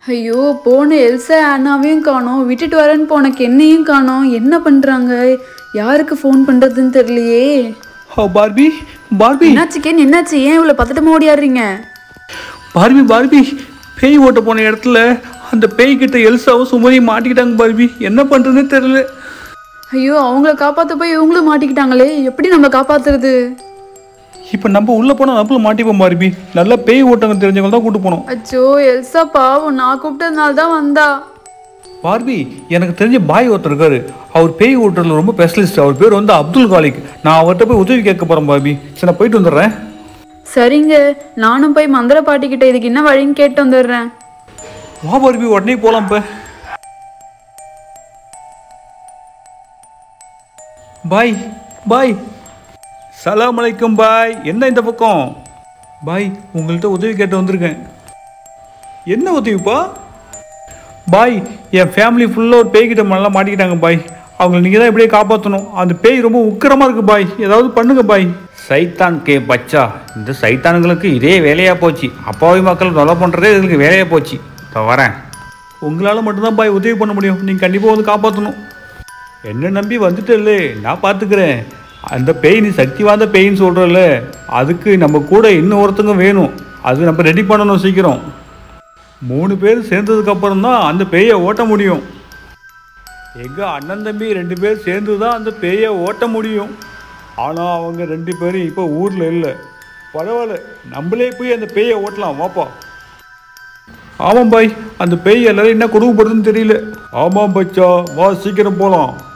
ஐயோ போன எல்சா அண்ணாவையும் காணோம் விட்டுட்டு வரேன்னு போன என்னையும் காணோம் என்ன பண்றாங்க யாருக்கு ஃபோன் பண்றதுன்னு தெரியலையே ஓ பார்பி பார்பி என்னாச்சு கேன் என்னாச்சு ஏன் இவ்வளவு பதட்டமா ஓடியாடுறீங்க பார்பி பார்பி பேய் ஓட்ட போன இடத்துல அந்த பேய் கிட்ட எல்சாவும் சுமதியும் மாட்டிக்கிட்டாங்க பார்பி என்ன பண்றதுன்னு தெரியல ஐயோ அவங்கள காப்பாத்த போய் இவங்களும் மாட்டிக்கிட்டாங்களே எப்படி நம்ம காப்பாத்துறது இப்போ நம்ம உள்ள போனா நம்மளும் மாட்டிப்போம் பார்பி நல்லா பேய் ஓட்டங்க தெரிஞ்சவங்க தான் கூட்டு போனோம் அச்சோ எல்சா பாவம் நான் கூப்பிட்டதுனால தான் வந்தா பார்பி எனக்கு தெரிஞ்ச பாய் ஒருத்தர் இருக்காரு அவர் பேய் ஓட்டுறதுல ரொம்ப ஸ்பெஷலிஸ்ட் அவர் பேர் வந்து அப்துல் காலிக் நான் அவர்கிட்ட போய் உதவி கேட்க போறேன் பார்பி சரி நான் போயிட்டு வந்துடுறேன் சரிங்க நானும் போய் மந்திர பாட்டிக்கிட்ட இதுக்கு என்ன வழின்னு கேட்டு வந்துடுறேன் வா பார்பி உடனே போலாம் இப்ப பாய் பாய் சலாம் அலைக்கும் பாய் என்ன இந்த பக்கம் பாய் உங்கள்கிட்ட உதவி கேட்டு வந்திருக்கேன் என்ன உதவிப்பா பாய் என் ஃபேமிலி ஃபுல்லாக ஒரு பேய்கிட்ட நல்லா மாட்டிக்கிட்டாங்க பாய் அவங்கள நீங்கள் தான் எப்படியே காப்பாற்றணும் அந்த பேய் ரொம்ப உக்கிரமாக இருக்குது பாய் ஏதாவது பண்ணுங்க பாய் சைத்தான் கே பச்சா இந்த சைத்தானுங்களுக்கு இதே வேலையாக போச்சு அப்பாவி மக்கள் தொலை பண்ணுறதே இதுங்களுக்கு வேலையாக போச்சு இப்போ வரேன் உங்களால் மட்டும்தான் பாய் உதவி பண்ண முடியும் நீங்கள் கண்டிப்பாக வந்து காப்பாற்றணும் என்ன நம்பி வந்துட்டல்ல நான் பார்த்துக்கிறேன் அந்த பேய் நீ சக்தி வாய்ந்த பேயின்னு சொல்கிறல்ல அதுக்கு நம்ம கூட இன்னும் ஒருத்தங்க வேணும் அது நம்ம ரெடி பண்ணணும் சீக்கிரம் மூணு பேர் சேர்ந்ததுக்கு அப்புறம் தான் அந்த பேயை ஓட்ட முடியும் எங்கள் அண்ணன் தம்பி ரெண்டு பேர் சேர்ந்து தான் அந்த பேயை ஓட்ட முடியும் ஆனால் அவங்க ரெண்டு பேரும் இப்போ ஊரில் இல்லை பரவாயில்ல நம்மளே போய் அந்த பேயை ஓட்டலாம் வாப்பா ஆமாம் பாய் அந்த பேய் எல்லாரும் என்ன கொடுமைப்படுதுன்னு தெரியல ஆமாம் பச்சா வா சீக்கிரம் போகலாம்